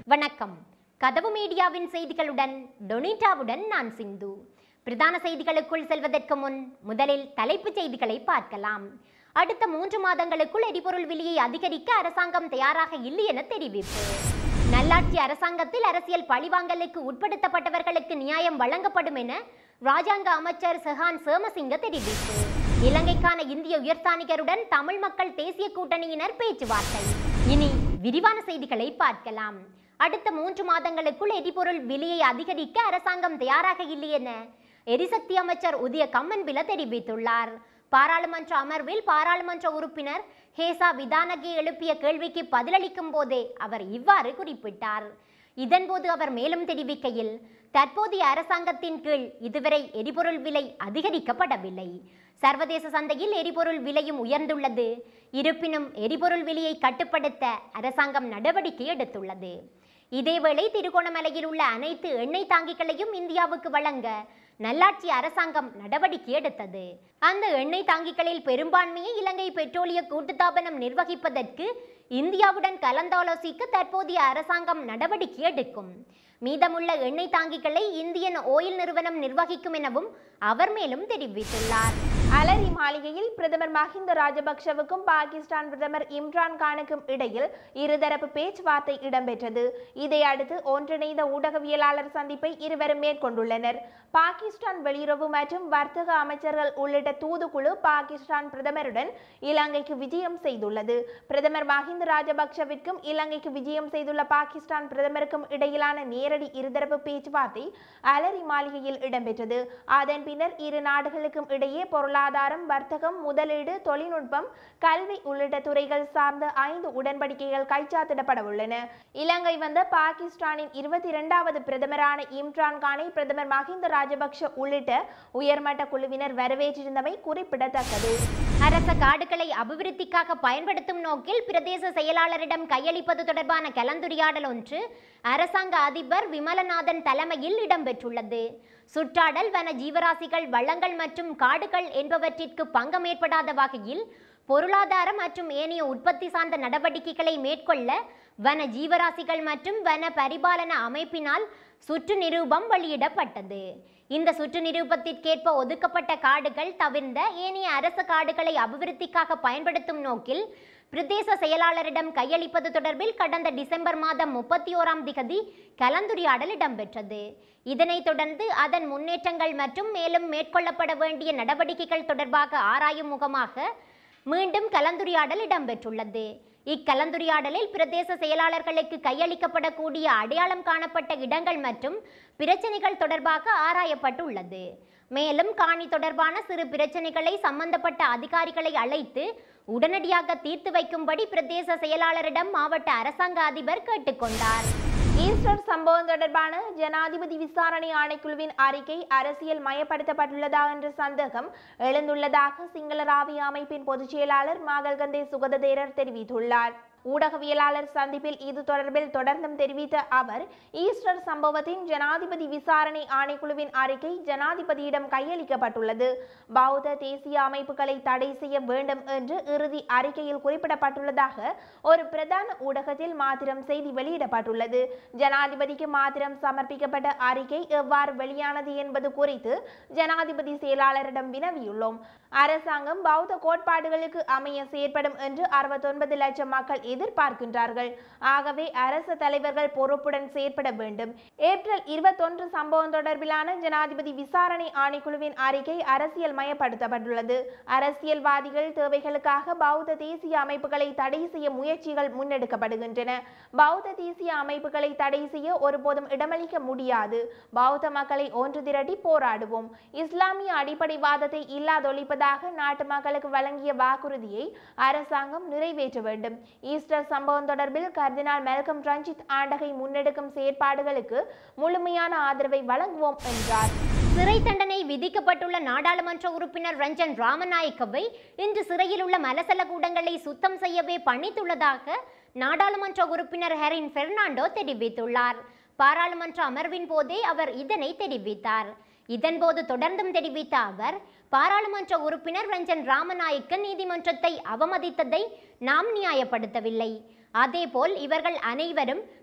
வணக்கம் கதவு மீடியாவின் செய்திகளுடன் டொனிட்டாவுடன் நான் சிந்து பிரதான செய்திகளுக்குள் செல்வதற்கு முன் முதலில் தலைப்புச் செய்திகளை பார்க்கலாம் அடுத்த மூன்று மாதங்களுக்குள் எரிபொருள் விலையை அதிகரிக்க அரசாங்கம் தயாராக இல்லை என தெரிவிப்பு நல்லாட்சி அரசாங்கத்தில் அரசியல் பழிவாங்கலுக்கு உட்படுத்தப்பட்டவர்களுக்கு நியாயம் வழங்கப்படும் என ராஜாங்க அமைச்சர் செஹான் சேமசிங்க தெரிவிப்பு இலங்கைக்கான இந்திய உயர்ஸ்தானிகருடன் தமிழ் மக்கள் தேசிய கூட்டணியினர் பேச்சுவார்த்தை இனி விரிவான செய்திகளை பார்க்கலாம் அடுத்த மூன்று மாதங்களுக்குள் எரிபொருள் விலையை அதிகரிக்க அரசாங்கம் தயாராக இல்லை என எரிசக்தி அமைச்சர் உதய கம்மன்பில தெரிவித்துள்ளார் பாராளுமன்ற அமர்வில் பாராளுமன்ற உறுப்பினர் ஹேசா விதானகே எழுப்பிய கேள்விக்கு பதிலளிக்கும் போதே அவர் இவ்வாறு குறிப்பிட்டார் இதன்போது அவர் மேலும் தெரிவிக்கையில் தற்போதைய அரசாங்கத்தின் கீழ் இதுவரை எரிபொருள் விலை அதிகரிக்கப்படவில்லை சர்வதேச சந்தையில் எரிபொருள் விலையும் உயர்ந்துள்ளது இருப்பினும் எரிபொருள் விலையை கட்டுப்படுத்த அரசாங்கம் நடவடிக்கை எடுத்துள்ளது இதேவேளை திருகோணமலையில் உள்ள அனைத்து எண்ணெய் தாங்கிகளையும் இந்தியாவுக்கு வழங்க நல்லாட்சி அரசாங்கம் நடவடிக்கை எடுத்தது அந்த எண்ணெய் தாங்கிகளில் பெரும்பான்மையை இலங்கை பெட்ரோலிய கூட்டுத்தாபனம் நிர்வகிப்பதற்கு இந்தியாவுடன் கலந்தாலோசிக்க தற்போதைய அரசாங்கம் நடவடிக்கை எடுக்கும் மீதமுள்ள எண்ணெய் தாங்கிகளை இந்தியன் ஓயில் நிறுவனம் நிர்வகிக்கும் எனவும் அவர் மேலும் தெரிவித்துள்ளார் அலரி மாளிகையில் பிரதமர் மஹிந்த ராஜபக்ஷவுக்கும் பாகிஸ்தான் பிரதமர் இம்ரான் கானுக்கும் இடையில் இருதரப்பு பேச்சுவார்த்தை இடம்பெற்றது இதை அடுத்து ஒன்றிணைந்த ஊடகவியலாளர் சந்திப்பை இருவரும் மேற்கொண்டுள்ளனர் பாகிஸ்தான் வெளியுறவு மற்றும் வர்த்தக அமைச்சர்கள் உள்ளிட்ட தூதுக்குழு பாகிஸ்தான் பிரதமருடன் இலங்கைக்கு விஜயம் செய்துள்ளது பிரதமர் மஹிந்த ராஜபக்ஷவிற்கும் இலங்கைக்கு விஜயம் செய்துள்ள பாகிஸ்தான் பிரதமருக்கும் இடையிலான நேரடி இருதரப்பு பேச்சுவார்த்தை அலரி மாளிகையில் இடம்பெற்றது அதன் பின்னர் இரு நாடுகளுக்கும் இடையே பொருளாதாரம் வர்த்தகம் முதலீடு தொழில்நுட்பம் கல்வி உள்ளிட்ட துறைகள் சார்ந்த ஐந்து உடன்படிக்கைகள் கைச்சாத்திடப்பட உள்ளன இலங்கை வந்த பாகிஸ்தானின் இருபத்தி இரண்டாவது பிரதமரான இம்ரான் கானை பிரதமர் மஹிந்த ராஜபக்ஷ உள்ளிட்ட உயர்மட்ட குழுவினர் வரவேற்றிருந்தமை குறிப்பிடத்தக்கது அரச காடுகளை அபிவிருத்திக்காக பயன்படுத்தும் நோக்கில் பிரதேச செயலாளரிடம் கையளிப்பது தொடர்பான கலந்துரையாடல் ஒன்று அரசாங்க அதிபர் விமலநாதன் தலைமையில் இடம்பெற்றுள்ளது சுற்றாடல் வன ஜீவராசிகள் வளங்கள் மற்றும் காடுகள் என்பவற்றிற்கு பங்கம் ஏற்படாத வகையில் பொருளாதார மற்றும் ஏனைய உற்பத்தி சார்ந்த நடவடிக்கைகளை மேற்கொள்ள வன ஜீவராசிகள் மற்றும் வன பரிபாலன அமைப்பினால் சுற்று நிரூபம் வெளியிடப்பட்டது இந்த சுற்று நிரூபத்திற்கேற்ப ஒதுக்கப்பட்ட காடுகள் தவிர்ந்த ஏனைய அரச காடுகளை அபிவிருத்திக்காக பயன்படுத்தும் நோக்கில் பிரதேச செயலாளரிடம் கையளிப்பது தொடர்பில் கடந்த டிசம்பர் மாதம் முப்பத்தி ஓராம் திகதி கலந்துரையாடல் இடம்பெற்றது இதனைத் தொடர்ந்து அதன் முன்னேற்றங்கள் மற்றும் மேலும் மேற்கொள்ளப்பட வேண்டிய நடவடிக்கைகள் தொடர்பாக ஆராயும் முகமாக மீண்டும் கலந்துரையாடல் இடம்பெற்றுள்ளது இக்கலந்துரையாடலில் பிரதேச செயலாளர்களுக்கு கையளிக்கப்படக்கூடிய அடையாளம் காணப்பட்ட இடங்கள் மற்றும் பிரச்சனைகள் தொடர்பாக ஆராயப்பட்டுள்ளது மேலும் காணி தொடர்பான சிறு பிரச்சனைகளை சம்பந்தப்பட்ட அதிகாரிகளை அழைத்து உடனடியாக தீர்த்து வைக்கும்படி பிரதேச செயலாளரிடம் மாவட்ட அரசாங்க அதிபர் கேட்டுக்கொண்டார் ஈஸ்டர் சம்பவம் தொடர்பான ஜனாதிபதி விசாரணை ஆணைக்குழுவின் அறிக்கை அரசியல் மயப்படுத்தப்பட்டுள்ளதா என்ற சந்தேகம் எழுந்துள்ளதாக சிங்கள ராவி அமைப்பின் பொதுச் செயலாளர் மாகல்கந்தே சுகததேரர் தெரிவித்துள்ளார் ஊடகவியலாளர் சந்திப்பில் இது தொடர்பில் தொடர்ந்தும் தெரிவித்த அவர் ஈஸ்டர் சம்பவத்தின் ஜனாதிபதி விசாரணை ஆணைக்குழுவின் அறிக்கை ஜனாதிபதியிடம் கையளிக்கப்பட்டுள்ளது பௌத்த தேசிய அமைப்புகளை தடை செய்ய வேண்டும் என்று இறுதி அறிக்கையில் குறிப்பிடப்பட்டுள்ளதாக ஒரு பிரதான ஊடகத்தில் மாத்திரம் செய்தி வெளியிடப்பட்டுள்ளது ஜனாதிபதிக்கு மாத்திரம் சமர்ப்பிக்கப்பட்ட அறிக்கை எவ்வாறு வெளியானது என்பது குறித்து ஜனாதிபதி செயலாளரிடம் வினவியுள்ளோம் அரசாங்கம் பௌத்த கோட்பாடுகளுக்கு அமைய செயற்படும் என்று அறுபத்தொன்பது லட்சம் மக்கள் எதிர்பார்க்கின்றார்கள் ஆகவே அரசு தலைவர்கள் பொறுப்புடன் செயற்பட வேண்டும் ஏப்ரல் இருபத்தொன்று சம்பவம் தொடர்பிலான ஜனாதிபதி விசாரணை ஆணைக்குழுவின் அறிக்கை அரசியல் மயப்படுத்தப்பட்டுள்ளது அரசியல்வாதிகள் தேவைகளுக்காக பௌத்த தேசிய அமைப்புகளை தடை செய்ய முயற்சிகள் முன்னெடுக்கப்படுகின்றன பௌத்த தேசிய அமைப்புகளை தடை செய்ய ஒருபோதும் இடமளிக்க முடியாது பௌத்த மக்களை ஒன்று திரட்டி போராடுவோம் இஸ்லாமிய அடிப்படைவாதத்தை இல்லாதொழிப்பதாக நாட்டு மக்களுக்கு வழங்கிய வாக்குறுதியை அரசாங்கம் நிறைவேற்ற வேண்டும் ஈஸ்டர் சம்பவம் தொடர்பில் கர்தினால் மெல்கம் ரஞ்சித் ஆண்டகை முன்னெடுக்கும் செயற்பாடுகளுக்கு முழுமையான ஆதரவை வழங்குவோம் என்றார் சிறை தண்டனை விதிக்கப்பட்டுள்ள நாடாளுமன்ற உறுப்பினர் ரஞ்சன் ராமநாயக்கவை இன்று சிறையில் உள்ள மலசல கூடங்களை சுத்தம் செய்யவே பணித்துள்ளதாக நாடாளுமன்ற உறுப்பினர் ஹெரின் பெர்னாண்டோ தெரிவித்துள்ளார் பாராளுமன்ற அமர்வின் போதே அவர் இதனை தெரிவித்தார் இதன்போது தொடர்ந்தும் தெரிவித்த அவர் பாராளுமன்ற உறுப்பினர் ரஞ்சன் ராமநாயக்க நீதிமன்றத்தை அவமதித்ததை நாம் நியாயப்படுத்தவில்லை அதேபோல் இவர்கள் அனைவரும்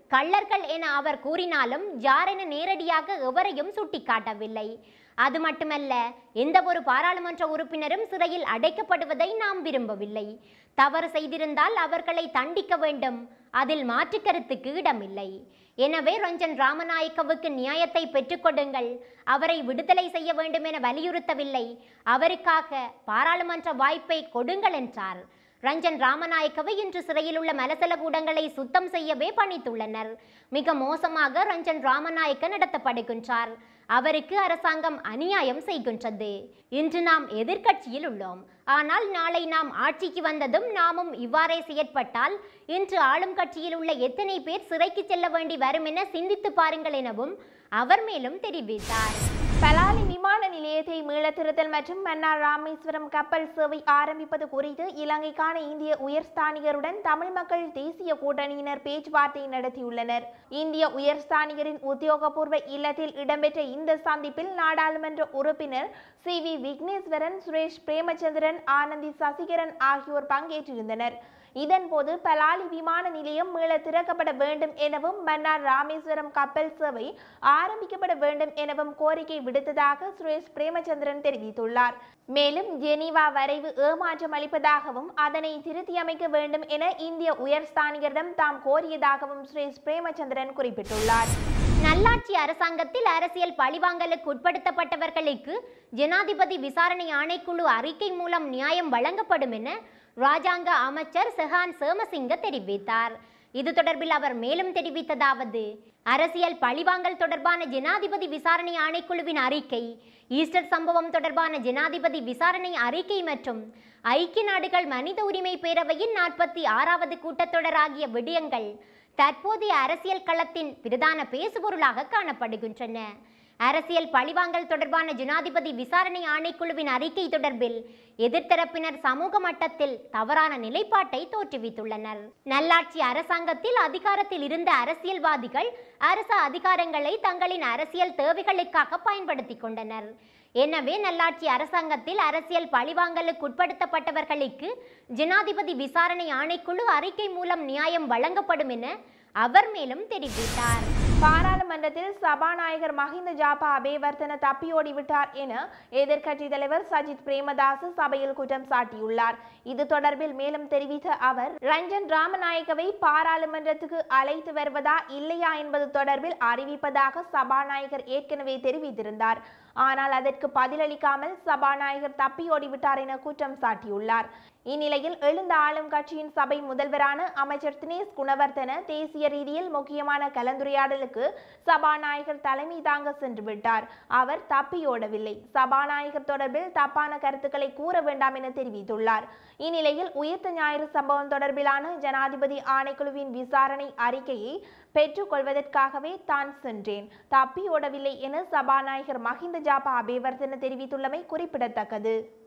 கள்ளர்கள் என அவர் கூறினாலும் யாரென நேரடியாக எவரையும் சுட்டிக்காட்டவில்லை அது மட்டுமல்ல எந்த ஒரு பாராளுமன்ற உறுப்பினரும் சிறையில் அடைக்கப்படுவதை நாம் விரும்பவில்லை தவறு செய்திருந்தால் அவர்களை தண்டிக்க வேண்டும் அதில் மாற்று கருத்துக்கு இடமில்லை எனவே ரஞ்சன் ராமநாயக்கவுக்கு நியாயத்தை பெற்றுக்கொடுங்கள் அவரை விடுதலை செய்ய வேண்டும் என வலியுறுத்தவில்லை அவருக்காக பாராளுமன்ற வாய்ப்பை கொடுங்கள் என்றார் ரஞ்சன் ராமநாயக்கவை இன்று சிறையில் உள்ள மலசல கூடங்களை சுத்தம் செய்யவே பணித்துள்ளனர் மிக மோசமாக ரஞ்சன் ராமநாயக்க நடத்தப்படுகின்றார் அவருக்கு அரசாங்கம் அநியாயம் செய்கின்றது இன்று நாம் எதிர்க்கட்சியில் உள்ளோம் ஆனால் நாளை நாம் ஆட்சிக்கு வந்ததும் நாமும் இவ்வாறே செயற்பட்டால் இன்று ஆளும் கட்சியில் உள்ள எத்தனை பேர் சிறைக்கு செல்ல வேண்டி வரும் என சிந்தித்து பாருங்கள் எனவும் அவர் மேலும் தெரிவித்தார் பலாலி விமான நிலையத்தை மீளத்திருத்தல் மற்றும் மன்னார் ராமேஸ்வரம் கப்பல் சேவை ஆரம்பிப்பது குறித்து இலங்கைக்கான இந்திய உயர்ஸ்தானிகருடன் தமிழ் மக்கள் தேசிய கூட்டணியினர் பேச்சுவார்த்தை நடத்தியுள்ளனர் இந்திய உயர்ஸ்தானிகரின் உத்தியோகபூர்வ இல்லத்தில் இடம்பெற்ற இந்த சந்திப்பில் நாடாளுமன்ற உறுப்பினர் சி வி விக்னேஸ்வரன் சுரேஷ் பிரேமச்சந்திரன் ஆனந்தி சசிகரன் ஆகியோர் பங்கேற்றிருந்தனர் இதன்போது பலாலி விமான நிலையம் மீள திறக்கப்பட வேண்டும் எனவும் மன்னார் ராமேஸ்வரம் கப்பல் சேவை ஆரம்பிக்கப்பட வேண்டும் எனவும் கோரிக்கை விடுத்ததாக சுரேஷ் பிரேமச்சந்திரன் தெரிவித்துள்ளார் மேலும் ஜெனீவா வரைவு ஏமாற்றம் அளிப்பதாகவும் அதனை திருத்தி அமைக்க வேண்டும் என இந்திய உயர்ஸ்தானிகரிடம் தாம் கோரியதாகவும் சுரேஷ் பிரேமச்சந்திரன் குறிப்பிட்டுள்ளார் நல்லாட்சி அரசாங்கத்தில் அரசியல் பழிவாங்கலுக்கு உட்படுத்தப்பட்டவர்களுக்கு ஜனாதிபதி விசாரணை ஆணைக்குழு அறிக்கை மூலம் நியாயம் வழங்கப்படும் என ராஜாங்க அமைச்சர் செஹான் சேமசிங்க தெரிவித்தார் இது தொடர்பில் அவர் மேலும் தெரிவித்ததாவது அரசியல் பழிவாங்கல் தொடர்பான ஜனாதிபதி விசாரணை ஆணைக்குழுவின் அறிக்கை ஈஸ்டர் சம்பவம் தொடர்பான ஜனாதிபதி விசாரணை அறிக்கை மற்றும் ஐக்கிய நாடுகள் மனித உரிமை பேரவையின் நாற்பத்தி ஆறாவது கூட்டத்தொடர் ஆகிய விடயங்கள் தற்போதைய அரசியல் களத்தின் பிரதான பேசுபொருளாக காணப்படுகின்றன அரசியல் பழிவாங்கல் தொடர்பான ஜனாதிபதி விசாரணை ஆணைக்குழுவின் அறிக்கை தொடர்பில் எதிர்த்தரப்பினர் சமூக மட்டத்தில் தவறான நிலைப்பாட்டை தோற்றுவித்துள்ளனர் நல்லாட்சி அரசாங்கத்தில் அதிகாரத்தில் இருந்த அரசியல்வாதிகள் அரச அதிகாரங்களை தங்களின் அரசியல் தேவைகளுக்காக பயன்படுத்திக் கொண்டனர் எனவே நல்லாட்சி அரசாங்கத்தில் அரசியல் பழிவாங்கலுக்கு உட்படுத்தப்பட்டவர்களுக்கு ஜனாதிபதி விசாரணை ஆணைக்குழு அறிக்கை மூலம் நியாயம் வழங்கப்படும் என அவர் மேலும் தெரிவித்தார் பாராளுமன்றத்தில் சபாநாயகர் மஹிந்த ஜாபா அபேவர்த்தன தப்பியோடி விட்டார் என எதிர்க்கட்சி தலைவர் சஜித் பிரேமதாச சபையில் குற்றம் சாட்டியுள்ளார் இது தொடர்பில் மேலும் தெரிவித்த அவர் ரஞ்சன் ராமநாயக்கவை பாராளுமன்றத்துக்கு அழைத்து வருவதா இல்லையா என்பது தொடர்பில் அறிவிப்பதாக சபாநாயகர் ஏற்கனவே தெரிவித்திருந்தார் ஆனால் அதற்கு பதிலளிக்காமல் சபாநாயகர் தப்பியோடி விட்டார் என குற்றம் சாட்டியுள்ளார் இந்நிலையில் எழுந்த ஆளும் கட்சியின் சபை முதல்வரான அமைச்சர் தினேஷ் குணவர்தன தேசிய ரீதியில் முக்கியமான கலந்துரையாடலுக்கு சபாநாயகர் தலைமை தாங்க சென்று விட்டார் அவர் தப்பியோடவில்லை சபாநாயகர் தொடர்பில் தப்பான கருத்துக்களை கூற வேண்டாம் என தெரிவித்துள்ளார் இந்நிலையில் உயிர்த்த ஞாயிறு சம்பவம் தொடர்பிலான ஜனாதிபதி ஆணைக்குழுவின் விசாரணை அறிக்கையை பெற்றுக்கொள்வதற்காகவே தான் சென்றேன் தப்பியோடவில்லை என சபாநாயகர் மஹிந்த ஜாபா அபேவர்தன தெரிவித்துள்ளமை குறிப்பிடத்தக்கது